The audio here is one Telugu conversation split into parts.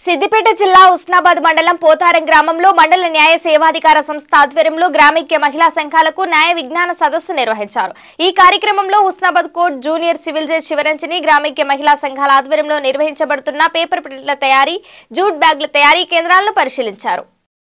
సిద్దిపేట జిల్లా ఉస్నాబాద్ మండలం పోతారం గ్రామంలో మండల న్యాయ సేవాధికార సంస్థ ఆధ్వర్యంలో గ్రామీక్య మహిళా సంఘాలకు న్యాయ విజ్ఞాన సదస్సు నిర్వహించారు ఈ కార్యక్రమంలో Husnabad court junior civil judge Sivaranjani గ్రామీక్య మహిళా సంఘాల ఆధ్వర్యంలో నిర్వహించబడుతున్న పేపర్ ప్లేట్ల తయారీ జూట్ బ్యాగుల తయారీ కేంద్రాలను పరిశీలించారు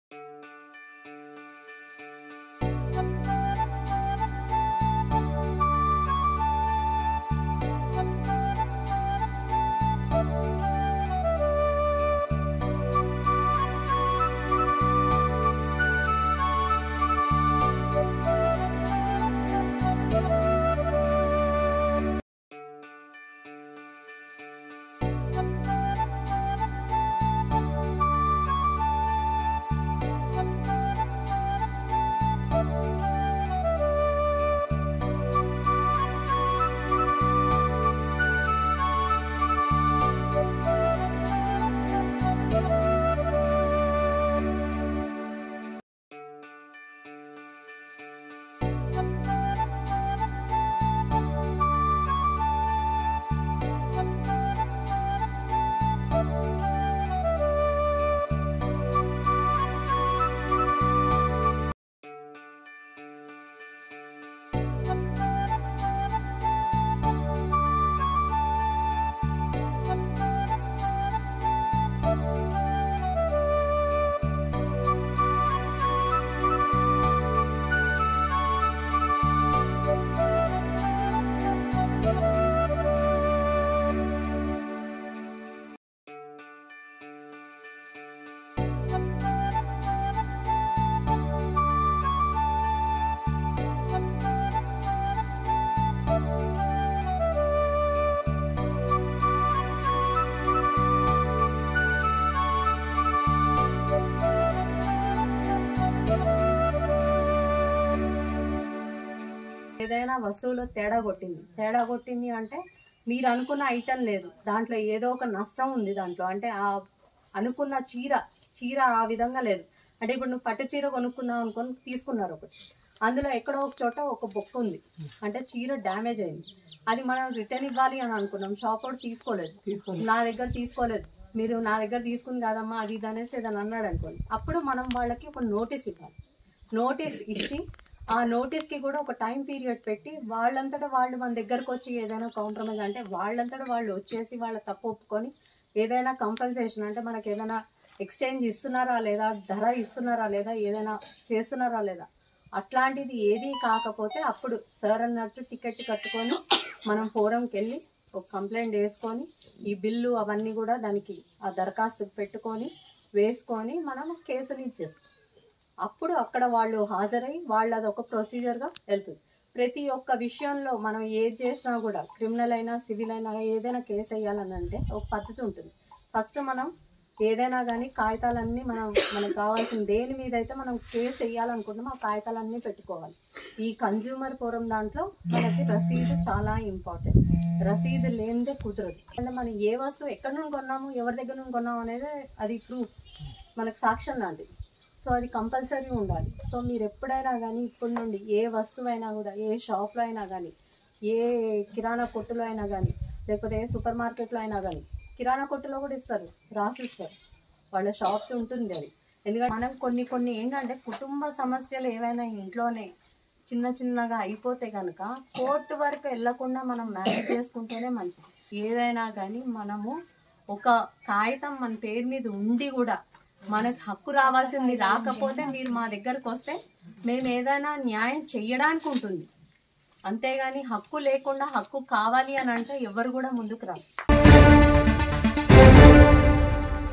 ఏదైనా వస్తువులో తేడా కొట్టింది తేడా కొట్టింది అంటే మీరు అనుకున్న ఐటెం లేదు దాంట్లో ఏదో ఒక నష్టం ఉంది దాంట్లో అంటే ఆ అనుకున్న చీర చీర ఆ విధంగా లేదు అంటే ఇప్పుడు నువ్వు పట్టు చీర కొనుక్కుందాం అనుకొని తీసుకున్నారు ఒకటి అందులో ఎక్కడో ఒక చోట ఒక బొక్క ఉంది అంటే చీర డ్యామేజ్ అయింది అది మనం రిటర్న్ ఇవ్వాలి అని అనుకున్నాం షాప్ వాడు తీసుకోలేదు నా దగ్గర తీసుకోలేదు మీరు నా దగ్గర తీసుకుంది కాదమ్మా అది ఇది అనేసి ఏదైనా అన్నాడు అనుకోండి అప్పుడు మనం వాళ్ళకి ఒక నోటీస్ ఇవ్వాలి నోటీస్ ఇచ్చి ఆ నోటీస్కి కూడా ఒక టైం పీరియడ్ పెట్టి వాళ్ళంతటా వాళ్ళు మన దగ్గరకు వచ్చి ఏదైనా కాంప్రమైజ్ అంటే వాళ్ళంతటా వాళ్ళు వచ్చేసి వాళ్ళ తప్పు ఒప్పుకొని ఏదైనా కంపన్సేషన్ అంటే మనకి ఏదైనా ఎక్స్చేంజ్ ఇస్తున్నారా లేదా ధర ఇస్తున్నారా లేదా ఏదైనా చేస్తున్నారా లేదా అట్లాంటిది ఏది కాకపోతే అప్పుడు సార్ అన్నట్టు టికెట్ కట్టుకొని మనం ఫోరంకి వెళ్ళి ఒక కంప్లైంట్ వేసుకొని ఈ బిల్లు అవన్నీ కూడా దానికి ఆ దరఖాస్తు పెట్టుకొని వేసుకొని మనం కేసుని ఇచ్చేస్తాం అప్పుడు అక్కడ వాళ్ళు హాజరై వాళ్ళు అదొక ప్రొసీజర్గా వెళ్తుంది ప్రతి ఒక్క విషయంలో మనం ఏది చేసినా కూడా క్రిమినల్ అయినా సివిల్ అయినా ఏదైనా కేసు వేయాలని అంటే ఒక పద్ధతి ఉంటుంది ఫస్ట్ మనం ఏదైనా కానీ కాగితాలన్నీ మనం మనకు కావాల్సిన దేని మీద అయితే మనం కేసు వేయాలనుకుంటామో ఆ కాగితాలన్నీ పెట్టుకోవాలి ఈ కన్జ్యూమర్ ఫోరం దాంట్లో మనకి రసీదు చాలా ఇంపార్టెంట్ రసీదు లేనిదే కుదరదు అంటే మనం ఏ వస్తువు ఎక్కడి నుండి కొన్నాము ఎవరి దగ్గర నుండి కొన్నాము అనేది అది ప్రూఫ్ మనకు సాక్ష్యం లాంటిది సో అది కంపల్సరీ ఉండాలి సో మీరు ఎప్పుడైనా కానీ ఇప్పటి నుండి ఏ వస్తువైనా కూడా ఏ షాప్లో అయినా కానీ ఏ కిరాణా కొట్టులో అయినా కానీ లేకపోతే ఏ సూపర్ మార్కెట్లో అయినా కానీ కిరాణా కొట్టులో కూడా ఇస్తారు రాసిస్తారు వాళ్ళ షాప్ ఉంటుంది అది ఎందుకంటే మనం కొన్ని కొన్ని ఏంటంటే కుటుంబ సమస్యలు ఏవైనా ఇంట్లోనే చిన్న చిన్నగా అయిపోతే కనుక కోర్టు వరకు వెళ్లకుండా మనం మేనేజ్ చేసుకుంటేనే మంచిది ఏదైనా కానీ మనము ఒక కాగితం మన పేరు మీద ఉండి కూడా మనకు హక్కు రావాల్సింది రాకపోతే మీరు మా దగ్గరకు వస్తే మేము ఏదైనా న్యాయం చెయ్యడానికి ఉంటుంది అంతేగాని హక్కు లేకుండా హక్కు కావాలి అని అంటే ఎవరు కూడా ముందుకు రారు